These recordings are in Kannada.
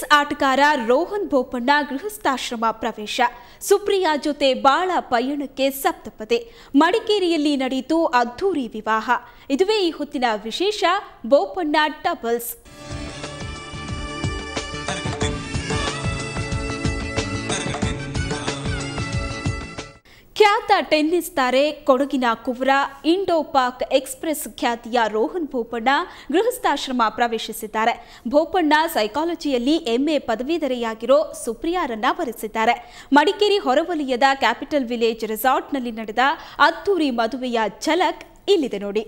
ಆಟಗಾರ ರೋಹನ್ ಬೋಪಣ್ಣ ಗೃಹಸ್ಥಾಶ್ರಮ ಪ್ರವೇಶ ಸುಪ್ರಿಯಾ ಜೊತೆ ಬಾಳ ಪಯಣಕ್ಕೆ ಸಪ್ತಪದೆ ಮಡಿಕೇರಿಯಲ್ಲಿ ನಡೆಯಿತು ಅದ್ಧೂರಿ ವಿವಾಹ ಇದುವೇ ಈ ಹೊತ್ತಿನ ವಿಶೇಷ ಬೋಪಣ್ಣ ಡಬಲ್ಸ್ ಖ್ಯಾತ ಟೆನ್ನಿಸ್ ತಾರೆ ಕೊಡಗಿನ ಕುವರ ಇಂಡೋ ಪಾಕ್ ಎಕ್ಸ್ಪ್ರೆಸ್ ಖ್ಯಾತಿಯ ರೋಹನ್ ಬೋಪಣ್ಣ ಗೃಹಸ್ಥಾಶ್ರಮ ಪ್ರವೇಶಿಸಿದ್ದಾರೆ ಬೋಪಣ್ಣ ಸೈಕಾಲಜಿಯಲ್ಲಿ ಎಂಎ ಪದವೀಧರೆಯಾಗಿರೋ ಸುಪ್ರಿಯಾರನ್ನ ವರಿಸಿದ್ದಾರೆ ಮಡಿಕೇರಿ ಹೊರವಲಯದ ಕ್ಯಾಪಿಟಲ್ ವಿಲೇಜ್ ರೆಸಾರ್ಟ್ನಲ್ಲಿ ನಡೆದ ಅದ್ದೂರಿ ಮದುವೆಯ ಝಲಕ್ ಇಲ್ಲಿದೆ ನೋಡಿ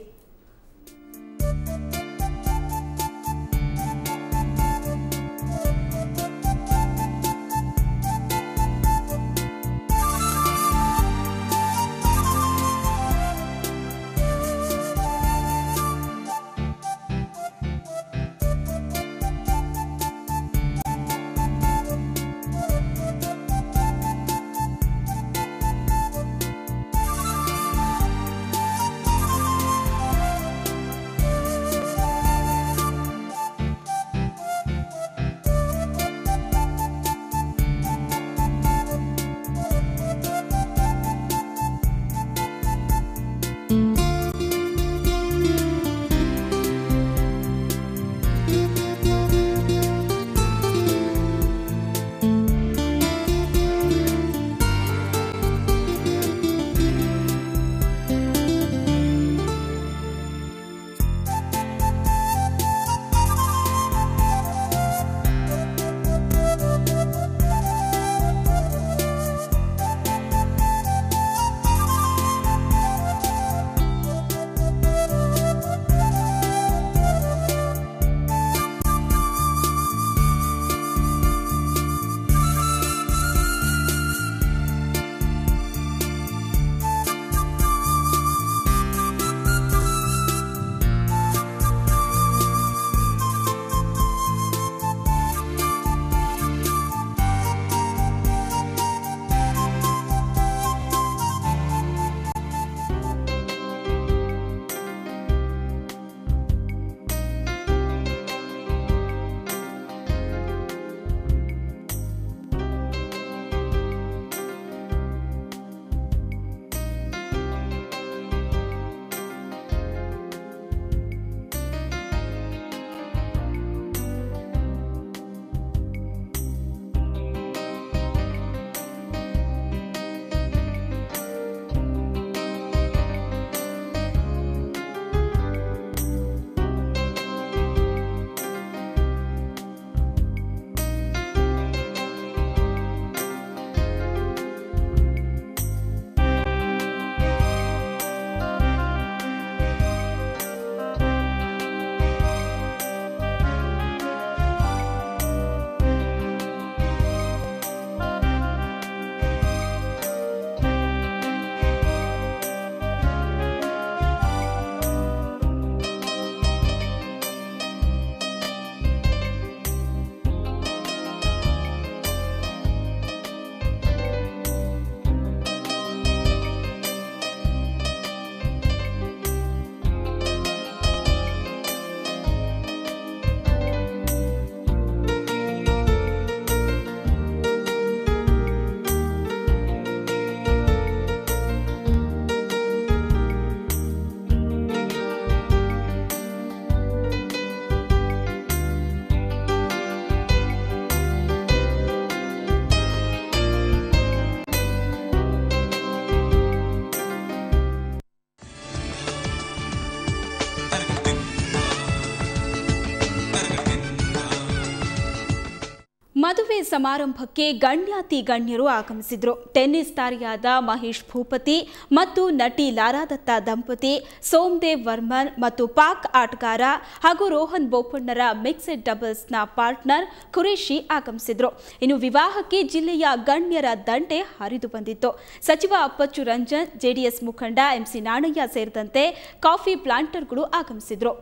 ಮದುವೆ ಸಮಾರಂಭಕ್ಕೆ ಗಣ್ಯಾತಿ ಗಣ್ಯರು ಆಗಮಿಸಿದ್ರು ಟೆನ್ನಿಸ್ ತಾರೆಯಾದ ಮಹೇಶ್ ಭೂಪತಿ ಮತ್ತು ನಟಿ ಲಾರಾದತ್ತ ದಂಪತಿ ಸೋಮದೇವ್ ವರ್ಮನ್ ಮತ್ತು ಪಾಕ್ ಆಟಗಾರ ಹಾಗೂ ರೋಹನ್ ಬೋಪಣ್ಣರ ಮಿಕ್ಸೆಡ್ ಡಬಲ್ಸ್ನ ಪಾರ್ಟ್ನರ್ ಖುರೇಶಿ ಆಗಮಿಸಿದ್ರು ಇನ್ನು ವಿವಾಹಕ್ಕೆ ಜಿಲ್ಲೆಯ ಗಣ್ಯರ ದಂಡೆ ಹರಿದು ಬಂದಿತ್ತು ಸಚಿವ ಅಪ್ಪಚ್ಚು ರಂಜನ್ ಜೆಡಿಎಸ್ ಮುಖಂಡ ಎಂಸಿ ನಾಣಯ್ಯ ಸೇರಿದಂತೆ ಕಾಫಿ ಪ್ಲಾಂಟರ್ಗಳು ಆಗಮಿಸಿದ್ರು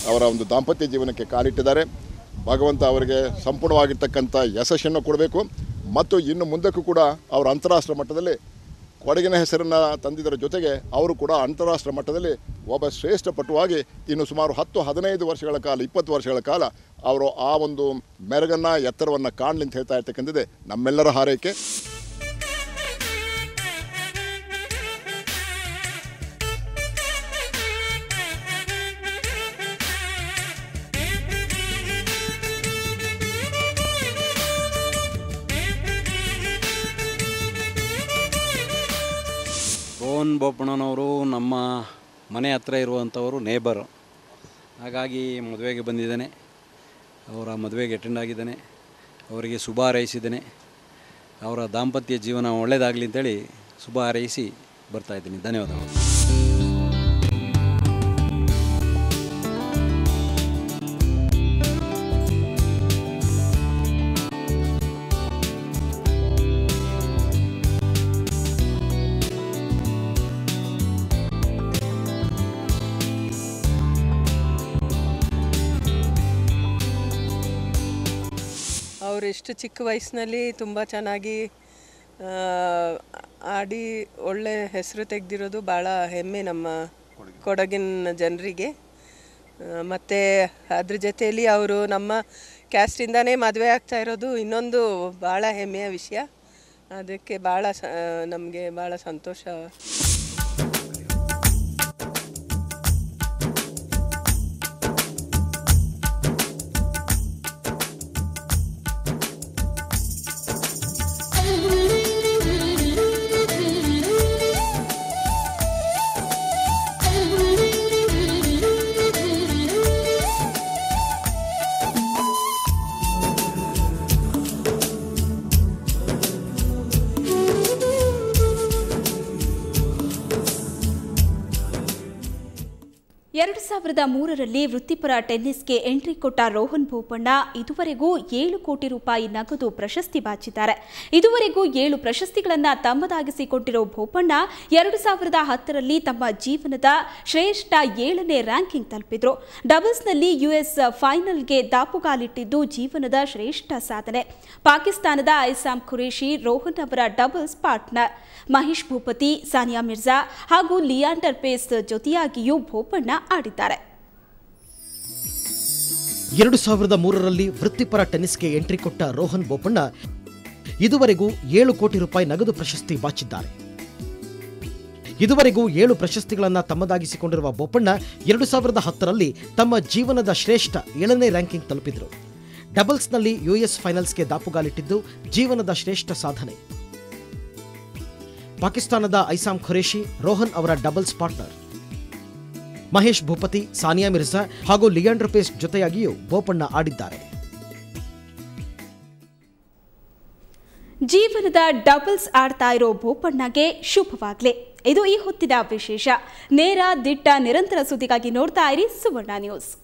ಅವರ ಒಂದು ದಾಂಪತ್ಯ ಜೀವನಕ್ಕೆ ಕಾಲಿಟ್ಟಿದ್ದಾರೆ ಭಗವಂತ ಅವರಿಗೆ ಸಂಪೂರ್ಣವಾಗಿರ್ತಕ್ಕಂಥ ಯಶಸ್ಸನ್ನು ಕೊಡಬೇಕು ಮತ್ತು ಇನ್ನು ಮುಂದಕ್ಕೂ ಕೂಡ ಅವರ ಅಂತಾರಾಷ್ಟ್ರ ಮಟ್ಟದಲ್ಲಿ ಕೊಡಗಿನ ಹೆಸರನ್ನು ತಂದಿದ್ದರ ಜೊತೆಗೆ ಅವರು ಕೂಡ ಅಂತಾರಾಷ್ಟ್ರ ಮಟ್ಟದಲ್ಲಿ ಒಬ್ಬ ಶ್ರೇಷ್ಠ ಪಟುವಾಗಿ ಇನ್ನು ಸುಮಾರು ಹತ್ತು ಹದಿನೈದು ವರ್ಷಗಳ ಕಾಲ ಇಪ್ಪತ್ತು ವರ್ಷಗಳ ಕಾಲ ಅವರು ಆ ಒಂದು ಮೆರಗನ್ನು ಎತ್ತರವನ್ನು ಕಾಣಲಿ ಅಂತ ಹೇಳ್ತಾ ಇರ್ತಕ್ಕಂಥದ್ದೇ ನಮ್ಮೆಲ್ಲರ ಹಾರೈಕೆ ರೋಹನ್ ಬೋಪಣ್ಣನವರು ನಮ್ಮ ಮನೆ ಹತ್ರ ಇರುವಂಥವರು ನೇಬರು ಹಾಗಾಗಿ ಮದುವೆಗೆ ಬಂದಿದ್ದೇನೆ ಅವರ ಮದುವೆಗೆ ಅಟೆಂಡ್ ಆಗಿದ್ದೇನೆ ಅವರಿಗೆ ಶುಭ ಹಾರೈಸಿದ್ದೇನೆ ಅವರ ದಾಂಪತ್ಯ ಜೀವನ ಒಳ್ಳೆಯದಾಗಲಿ ಅಂತೇಳಿ ಶುಭ ಹಾರೈಸಿ ಬರ್ತಾ ಇದ್ದೀನಿ ಧನ್ಯವಾದಗಳು ಅವರು ಇಷ್ಟು ಚಿಕ್ಕ ವಯಸ್ಸಿನಲ್ಲಿ ತುಂಬ ಚೆನ್ನಾಗಿ ಆ, ಆಡಿ ಒಳ್ಳೆ ಹೆಸರು ತೆಗೆದಿರೋದು ಭಾಳ ಹೆಮ್ಮೆ ನಮ್ಮ ಕೊಡಗಿನ ಜನರಿಗೆ ಮತ್ತು ಅದ್ರ ಜೊತೆಯಲ್ಲಿ ಅವರು ನಮ್ಮ ಕ್ಯಾಸ್ಟಿಂದನೇ ಮದುವೆ ಆಗ್ತಾ ಇರೋದು ಇನ್ನೊಂದು ಭಾಳ ಹೆಮ್ಮೆಯ ವಿಷಯ ಅದಕ್ಕೆ ಭಾಳ ಸ ನಮಗೆ ಭಾಳ ಸಂತೋಷ ಎರಡು ಸಾವಿರದ ಮೂರರಲ್ಲಿ ವೃತ್ತಿಪರ ಟೆನ್ನಿಸ್ಗೆ ಎಂಟ್ರಿ ಕೊಟ್ಟ ರೋಹನ್ ಬೋಪಣ್ಣ ಇದುವರೆಗೂ ಏಳು ಕೋಟಿ ರೂಪಾಯಿ ನಗದು ಪ್ರಶಸ್ತಿ ಬಾಚಿದ್ದಾರೆ ಇದುವರೆಗೂ ಏಳು ಪ್ರಶಸ್ತಿಗಳನ್ನು ತಮ್ಮದಾಗಿಸಿಕೊಂಡಿರೋ ಬೋಪಣ್ಣ ಎರಡು ಸಾವಿರದ ಹತ್ತರಲ್ಲಿ ತಮ್ಮ ಜೀವನದ ಶ್ರೇಷ್ಠ ಏಳನೇ ರ್ಯಾಂಕಿಂಗ್ ತಲುಪಿದ್ರು ಡಬಲ್ಸ್ನಲ್ಲಿ ಯುಎಸ್ ಫೈನಲ್ಗೆ ದಾಪುಗಾಲಿಟ್ಟಿದ್ದು ಜೀವನದ ಶ್ರೇಷ್ಠ ಸಾಧನೆ ಪಾಕಿಸ್ತಾನದ ಐಸಾಮ್ ಖುರೇಶಿ ರೋಹನ್ ಅವರ ಡಬಲ್ಸ್ ಪಾರ್ಟ್ನರ್ ಮಹೇಶ್ ಭೂಪತಿ ಸಾನಿಯಾ ಮಿರ್ಜಾ ಹಾಗೂ ಲಿಯಾಂಡರ್ ಪೇಸ್ ಜೊತೆಯಾಗಿಯೂ ಬೋಪಣ್ಣ ಆಡಿದ್ದಾರೆ ಎರಡು ಸಾವಿರದ ಮೂರರಲ್ಲಿ ವೃತ್ತಿಪರ ಟೆನ್ನಿಸ್ಗೆ ಎಂಟ್ರಿ ಕೊಟ್ಟ ರೋಹನ್ ಬೋಪಣ್ಣ ಇದುವರೆಗೂ ಏಳು ಕೋಟಿ ರೂಪಾಯಿ ನಗದು ಪ್ರಶಸ್ತಿ ಬಾಚಿದ್ದಾರೆ ಇದುವರೆಗೂ ಏಳು ಪ್ರಶಸ್ತಿಗಳನ್ನು ತಮ್ಮದಾಗಿಸಿಕೊಂಡಿರುವ ಬೋಪಣ್ಣ ಎರಡು ಸಾವಿರದ ಹತ್ತರಲ್ಲಿ ತಮ್ಮ ಜೀವನದ ಶ್ರೇಷ್ಠ ಏಳನೇ ರ್ಯಾಂಕಿಂಗ್ ತಲುಪಿದರು ಡಬಲ್ಸ್ನಲ್ಲಿ ಯುಎಸ್ ಫೈನಲ್ಸ್ಗೆ ದಾಪುಗಾಲಿಟ್ಟಿದ್ದು ಜೀವನದ ಶ್ರೇಷ್ಠ ಸಾಧನೆ ಪಾಕಿಸ್ತಾನದ ಐಸಾಮ್ ಖುರೇಶಿ ರೋಹನ್ ಅವರ ಡಬಲ್ಸ್ ಪಾರ್ಟ್ನರ್ ಮಹೇಶ್ ಭೂಪತಿ ಸಾನಿಯಾ ಮಿರ್ಜಾ ಹಾಗೂ ಲಿಯಾಂಡರ್ ಪೇಸ್ ಜೊತೆಯಾಗಿಯೂ ಬೋಪಣ್ಣ ಆಡಿದ್ದಾರೆ ಜೀವನದ ಡಬಲ್ಸ್ ಆಡ್ತಾ ಇರೋ ಬೋಪಣ್ಣಗೆ ಶುಭವಾಗ್ಲಿ ಇದು ಈ ಹೊತ್ತಿನ ವಿಶೇಷ ನೇರ ದಿಟ್ಟ ನಿರಂತರ ಸುದ್ದಿಗಾಗಿ ನೋಡ್ತಾ ಇರಿ ಸುವರ್ಣ ನ್ಯೂಸ್